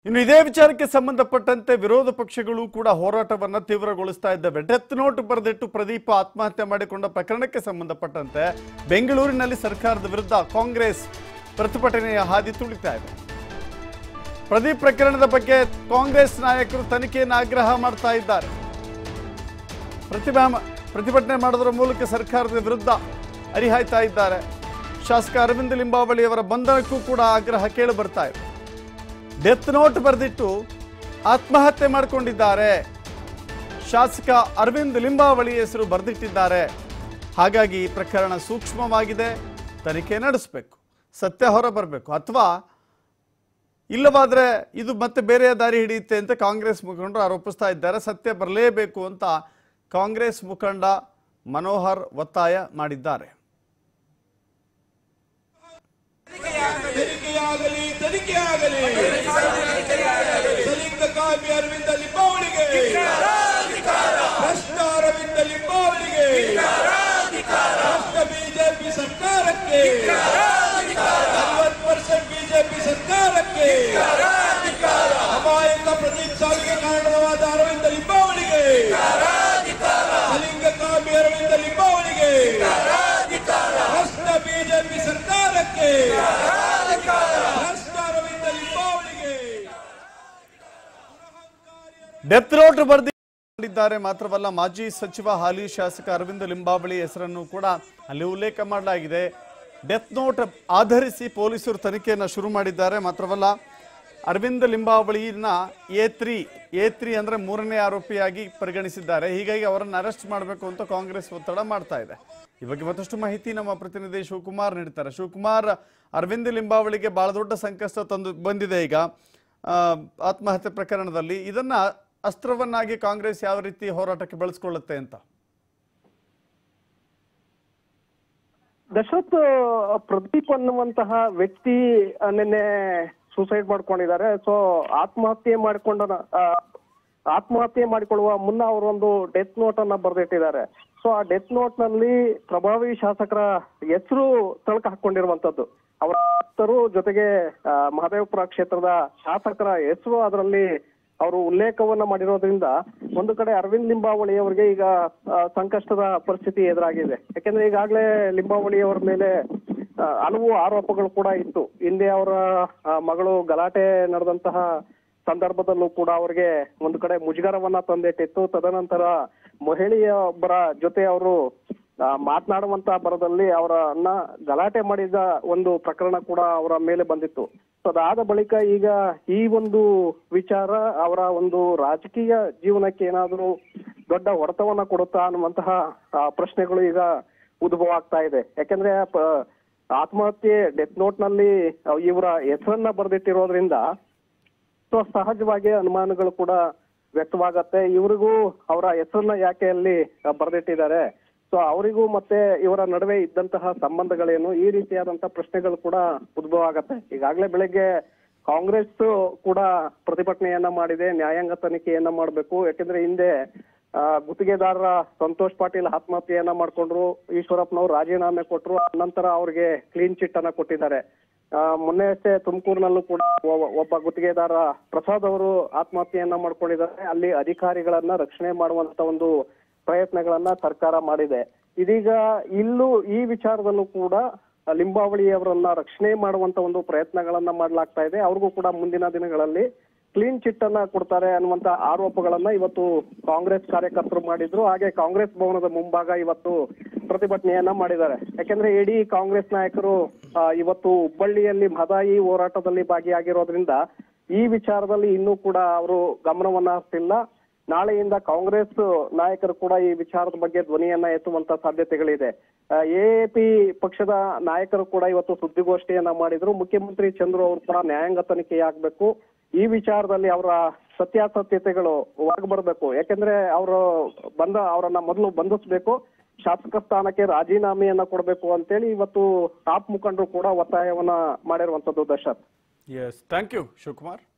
ಇನ್ನು ಇದೇ ವಿಚಾರಕ್ಕೆ ಸಂಬಂಧಪಟ್ಟಂತೆ ವಿರೋಧ ಪಕ್ಷಗಳು ಕೂಡ ಹೋರಾಟವನ್ನ ತೀವ್ರಗೊಳಿಸ್ತಾ ಇದ್ದಾವೆ ಡೆತ್ ನೋಟ್ ಬರೆದಿಟ್ಟು ಪ್ರದೀಪ ಆತ್ಮಹತ್ಯೆ ಮಾಡಿಕೊಂಡ ಪ್ರಕರಣಕ್ಕೆ ಸಂಬಂಧಪಟ್ಟಂತೆ ಬೆಂಗಳೂರಿನಲ್ಲಿ ಸರ್ಕಾರದ ವಿರುದ್ಧ ಕಾಂಗ್ರೆಸ್ ಪ್ರತಿಭಟನೆಯ ಹಾದಿ ತುಳಿತಾ ಇದೆ ಪ್ರದೀಪ್ ಪ್ರಕರಣದ ಬಗ್ಗೆ ಕಾಂಗ್ರೆಸ್ ನಾಯಕರು ತನಿಖೆಯನ್ನು ಆಗ್ರಹ ಮಾಡ್ತಾ ಇದ್ದಾರೆ ಪ್ರತಿಭಾ ಪ್ರತಿಭಟನೆ ಮಾಡೋದ್ರ ಮೂಲಕ ಸರ್ಕಾರದ ವಿರುದ್ಧ ಹರಿಹಾಯ್ತಾ ಇದ್ದಾರೆ ಶಾಸಕ ಅರವಿಂದ ಲಿಂಬಾವಳಿ ಅವರ ಬಂಧನಕ್ಕೂ ಕೂಡ ಆಗ್ರಹ ಕೇಳಿ ಬರ್ತಾ ಇದೆ ಡೆತ್ ನೋಟ್ ಬರೆದಿಟ್ಟು ಆತ್ಮಹತ್ಯೆ ಮಾಡಿಕೊಂಡಿದ್ದಾರೆ ಶಾಸಕ ಅರವಿಂದ್ ಲಿಂಬಾವಳಿ ಹೆಸರು ಬರೆದಿಟ್ಟಿದ್ದಾರೆ ಹಾಗಾಗಿ ಈ ಪ್ರಕರಣ ಸೂಕ್ಷ್ಮವಾಗಿದೆ ತನಿಖೆ ನಡೆಸಬೇಕು ಸತ್ಯ ಹೊರ ಬರಬೇಕು ಅಥವಾ ಇಲ್ಲವಾದ್ರೆ ಇದು ಮತ್ತೆ ಬೇರೆ ದಾರಿ ಹಿಡಿಯುತ್ತೆ ಅಂತ ಕಾಂಗ್ರೆಸ್ ಮುಖಂಡರು ಆರೋಪಿಸ್ತಾ ಇದ್ದಾರೆ ಸತ್ಯ ಬರಲೇಬೇಕು ಅಂತ ಕಾಂಗ್ರೆಸ್ ಮುಖಂಡ ಮನೋಹರ್ ಒತ್ತಾಯ ಮಾಡಿದ್ದಾರೆ ತನಿಖೆಯಾಗಲಿ ತನಿಖೆಯಾಗಲಿ ಸಲಿಂಗ ಕಾಮಿ ಅರವಿಂದ ಲಿಂಬಾವಳಿಗೆ ಭ್ರಷ್ಟ ಅರವಿಂದ ಲಿಂಬಾವಳಿಗೆ ಭ್ರಷ್ಟ ಬಿಜೆಪಿ ಸರ್ಕಾರಕ್ಕೆ ನಲವತ್ತು ಪರ್ಸೆಂಟ್ ಬಿಜೆಪಿ ಸರ್ಕಾರಕ್ಕೆ ಅಮಾಯಕ ಪ್ರದೀಪ್ ಸಾವಿಗೆ ಕಾರಣವಾದ ಅರವಿಂದ ಲಿಂಬಾವಳಿಗೆ ಸಲಿಂಗ ಕಾಮಿ ಅರವಿಂದ ಲಿಂಬಾವಳಿಗೆ ಭ್ರಷ್ಟ ಬಿಜೆಪಿ ಸರ್ಕಾರಕ್ಕೆ ಭ್ರಷ್ಟ ಅರವಿಂದ ಲಿಂಬಾವಳಿಗೆ ಡೆತ್ ನೋಟ್ ಬರೆದಿದ್ದಾರೆ ಮಾತ್ರವಲ್ಲ ಮಾಜಿ ಸಚಿವ ಹಾಲಿ ಶಾಸಕ ಅರವಿಂದ ಲಿಂಬಾವಳಿ ಹೆಸರನ್ನು ಕೂಡ ಅಲ್ಲಿ ಉಲ್ಲೇಖ ಮಾಡಲಾಗಿದೆ ಡೆತ್ ನೋಟ್ ಆಧರಿಸಿ ಪೊಲೀಸರು ತನಿಖೆಯನ್ನು ಶುರು ಮಾಡಿದ್ದಾರೆ ಮಾತ್ರವಲ್ಲ ಅರವಿಂದ ಲಿಂಬಾವಳಿನ ಎ ತ್ರೀ ಎ ತ್ರೀ ಅಂದರೆ ಮೂರನೇ ಆರೋಪಿಯಾಗಿ ಪರಿಗಣಿಸಿದ್ದಾರೆ ಹೀಗಾಗಿ ಅವರನ್ನು ಅರೆಸ್ಟ್ ಮಾಡಬೇಕು ಅಂತ ಕಾಂಗ್ರೆಸ್ ಒತ್ತಡ ಮಾಡ್ತಾ ಇದೆ ಈ ಬಗ್ಗೆ ಮತ್ತಷ್ಟು ಮಾಹಿತಿ ನಮ್ಮ ಪ್ರತಿನಿಧಿ ಶಿವಕುಮಾರ್ ನೀಡ್ತಾರೆ ಶಿವಕುಮಾರ್ ಅರವಿಂದ ಲಿಂಬಾವಳಿಗೆ ಬಹಳ ದೊಡ್ಡ ಸಂಕಷ್ಟ ತಂದು ಬಂದಿದೆ ಈಗ ಆ, ಆತ್ಮಹತ್ಯೆ ಪ್ರಕರಣದಲ್ಲಿ ಇದನ್ನ ಅಸ್ತ್ರವನ್ನಾಗಿ ಕಾಂಗ್ರೆಸ್ ಯಾವ ರೀತಿ ಹೋರಾಟಕ್ಕೆ ಬಳಸ್ಕೊಳ್ಳುತ್ತೆ ಅಂತ ದಶರಥ್ ಪ್ರದೀಪ್ ಅನ್ನುವಂತಹ ವ್ಯಕ್ತಿ ಆ, ನಿನ್ನೆ ಸೂಸೈಡ್ ಮಾಡ್ಕೊಂಡಿದ್ದಾರೆ ಸೊ ಆತ್ಮಹತ್ಯೆ ಮಾಡಿಕೊಂಡ ಆ, ಆತ್ಮಹತ್ಯೆ ಮಾಡಿಕೊಳ್ಳುವ ಮುನ್ನ ಅವರೊಂದು ಡೆತ್ ನೋಟ್ ಅನ್ನ ಬರೆದಿಟ್ಟಿದ್ದಾರೆ ಸೊ ಆ ಡೆತ್ ನೋಟ್ ನಲ್ಲಿ ಪ್ರಭಾವಿ ಶಾಸಕರ ಹೆಸರು ತಳಕ ಹಾಕೊಂಡಿರುವಂತದ್ದು ಅವರ ಭಕ್ತರು ಜೊತೆಗೆ ಆ, ಮಹದೇವಪುರ ಕ್ಷೇತ್ರದ ಶಾಸಕರ ಹೆಸರು ಅದರಲ್ಲಿ ಅವರು ಉಲ್ಲೇಖವನ್ನ ಮಾಡಿರೋದ್ರಿಂದ ಒಂದು ಕಡೆ ಅರವಿಂದ್ ಲಿಂಬಾವಳಿ ಅವರಿಗೆ ಈಗ ಆ, ಸಂಕಷ್ಟದ ಪರಿಸ್ಥಿತಿ ಎದುರಾಗಿದೆ ಯಾಕೆಂದ್ರೆ ಈಗಾಗಲೇ ಲಿಂಬಾವಳಿ ಅವರ ಮೇಲೆ ಆ, ಹಲವು ಆರೋಪಗಳು ಕೂಡ ಇತ್ತು ಹಿಂದೆ ಅವರ ಆ, ಮಗಳು ಗಲಾಟೆ ನಡೆದಂತಹ ಸಂದರ್ಭದಲ್ಲೂ ಕೂಡ ಅವರಿಗೆ ಒಂದು ಕಡೆ ಮುಜುಗರವನ್ನ ತಂದಿಟ್ಟಿತ್ತು ತದನಂತರ ಮಹಿಳೆಯೊಬ್ಬರ ಜೊತೆ ಅವರು ಆ, ಮಾತನಾಡುವಂತ ಬರದಲ್ಲಿ ಅವರನ್ನ ಗಲಾಟೆ ಮಾಡಿದ ಒಂದು ಪ್ರಕರಣ ಕೂಡ ಅವರ ಮೇಲೆ ಬಂದಿತ್ತು ಸೊ ಅದಾದ ಬಳಿಕ ಈಗ ಈ ಒಂದು ವಿಚಾರ ಅವರ ಒಂದು ರಾಜಕೀಯ ಜೀವನಕ್ಕೆ ಏನಾದರೂ ದೊಡ್ಡ ಹೊಡೆತವನ್ನ ಕೊಡುತ್ತಾ ಅನ್ನುವಂತಹ ಆ, ಪ್ರಶ್ನೆಗಳು ಈಗ ಉದ್ಭವ ಆಗ್ತಾ ಇದೆ ಯಾಕೆಂದ್ರೆ ಪ- ಆತ್ಮಹತ್ಯೆ ಡೆತ್ ನೋಟ್ ನಲ್ಲಿ ಇವರ ಹೆಸರನ್ನ ಬರೆದಿಟ್ಟಿರೋದ್ರಿಂದ ಸೊ ಸಹಜವಾಗಿ ಅನುಮಾನಗಳು ಕೂಡ ವ್ಯಕ್ತವಾಗತ್ತೆ ಇವರಿಗೂ ಅವರ ಹೆಸರನ್ನ ಯಾಕೆ ಅಲ್ಲಿ ಬರೆದಿಟ್ಟಿದ್ದಾರೆ ಸೊ ಅವರಿಗೂ ಮತ್ತೆ ಇವರ ನಡುವೆ ಇದ್ದಂತಹ ಸಂಬಂಧಗಳೇನು ಈ ರೀತಿಯಾದಂತಹ ಪ್ರಶ್ನೆಗಳು ಕೂಡ ಉದ್ಭವ ಆಗತ್ತೆ ಈಗಾಗಲೇ ಬೆಳಗ್ಗೆ ಕಾಂಗ್ರೆಸ್ ಕೂಡ ಪ್ರತಿಭಟನೆಯನ್ನ ಮಾಡಿದೆ ನ್ಯಾಯಾಂಗ ತನಿಖೆಯನ್ನ ಮಾಡಬೇಕು ಯಾಕೆಂದ್ರೆ ಹಿಂದೆ ಆ, ಗುತ್ತಿಗೆದಾರರ ಸಂತೋಷ್ ಪಾಟೀಲ್ ಆತ್ಮಹತ್ಯೆಯನ್ನ ಮಾಡ್ಕೊಂಡ್ರು ಈಶ್ವರಪ್ಪನವರು ರಾಜೀನಾಮೆ ಕೊಟ್ರು ನಂತರ ಅವ್ರಿಗೆ ಕ್ಲೀನ್ ಚಿಟ್ ಅನ್ನ ಕೊಟ್ಟಿದ್ದಾರೆ ಆ, ಮೊನ್ನೆ ಅಷ್ಟೇ ತುಮಕೂರಿನಲ್ಲೂ ಕೂಡ ಒ- ಒಬ್ಬ ಗುತ್ತಿಗೆದಾರ ಪ್ರಸಾದ್ ಅವರು ಆತ್ಮಹತ್ಯೆಯನ್ನ ಮಾಡ್ಕೊಂಡಿದ್ದಾರೆ ಅಲ್ಲಿ ಅಧಿಕಾರಿಗಳನ್ನ ರಕ್ಷಣೆ ಮಾಡುವಂತ ಒಂದು ಪ್ರಯತ್ನಗಳನ್ನ ಸರ್ಕಾರ ಮಾಡಿದೆ ಇದೀಗ ಇಲ್ಲೂ ಈ ವಿಚಾರದಲ್ಲೂ ಕೂಡ ಲಿಂಬಾವಳಿ ಅವರನ್ನ ರಕ್ಷಣೆ ಮಾಡುವಂತ ಒಂದು ಪ್ರಯತ್ನಗಳನ್ನ ಮಾಡ್ಲಾಗ್ತಾ ಇದೆ ಅವ್ರಿಗೂ ಕೂಡ ಮುಂದಿನ ದಿನಗಳಲ್ಲಿ ಕ್ಲೀನ್ ಚಿಟ್ ಅನ್ನ ಕೊಡ್ತಾರೆ ಅನ್ನುವಂತ ಆರೋಪಗಳನ್ನ ಇವತ್ತು ಕಾಂಗ್ರೆಸ್ ಕಾರ್ಯಕರ್ತರು ಮಾಡಿದ್ರು ಹಾಗೆ ಕಾಂಗ್ರೆಸ್ ಭವನದ ಮುಂಭಾಗ ಇವತ್ತು ಪ್ರತಿಭಟನೆಯನ್ನ ಮಾಡಿದ್ದಾರೆ ಯಾಕೆಂದ್ರೆ ಇಡೀ ಕಾಂಗ್ರೆಸ್ ನಾಯಕರು ಆ, ಇವತ್ತು ಹುಬ್ಬಳ್ಳಿಯಲ್ಲಿ ಮಹದಾಯಿ ಹೋರಾಟದಲ್ಲಿ ಭಾಗಿಯಾಗಿರೋದ್ರಿಂದ ಈ ವಿಚಾರದಲ್ಲಿ ಇನ್ನೂ ಕೂಡ ಅವರು ಗಮನವನ್ನ ಹರಿಸಿಲ್ಲ ನಾಳೆಯಿಂದ ಕಾಂಗ್ರೆಸ್ ನಾಯಕರು ಕೂಡ ಈ ವಿಚಾರದ ಬಗ್ಗೆ ಧ್ವನಿಯನ್ನ ಎತ್ತುವಂತ ಸಾಧ್ಯತೆಗಳಿದೆ ಎಎಪಿ ಪಕ್ಷದ ನಾಯಕರು ಕೂಡ ಇವತ್ತು ಸುದ್ದಿಗೋಷ್ಠಿಯನ್ನ ಮಾಡಿದ್ರು ಮುಖ್ಯಮಂತ್ರಿ ಚಂದ್ರು ಅವರು ಕೂಡ ನ್ಯಾಯಾಂಗ ತನಿಖೆ ಆಗ್ಬೇಕು ಈ ವಿಚಾರದಲ್ಲಿ ಅವರ ಸತ್ಯಾಸತ್ಯತೆಗಳು ಹೊರಗೆ ಬರಬೇಕು ಯಾಕೆಂದ್ರೆ ಅವರು ಬಂದ ಅವರನ್ನ ಮೊದಲು ಬಂಧಿಸ್ಬೇಕು ಶಾಸಕ ಸ್ಥಾನಕ್ಕೆ ರಾಜೀನಾಮೆಯನ್ನ ಕೊಡಬೇಕು ಅಂತೇಳಿ ಇವತ್ತು ಟಾಪ್ ಮುಖಂಡರು ಕೂಡ ಒತ್ತಾಯವನ್ನ ಮಾಡಿರುವಂತದ್ದು Dasharath yes thank you Shivakumar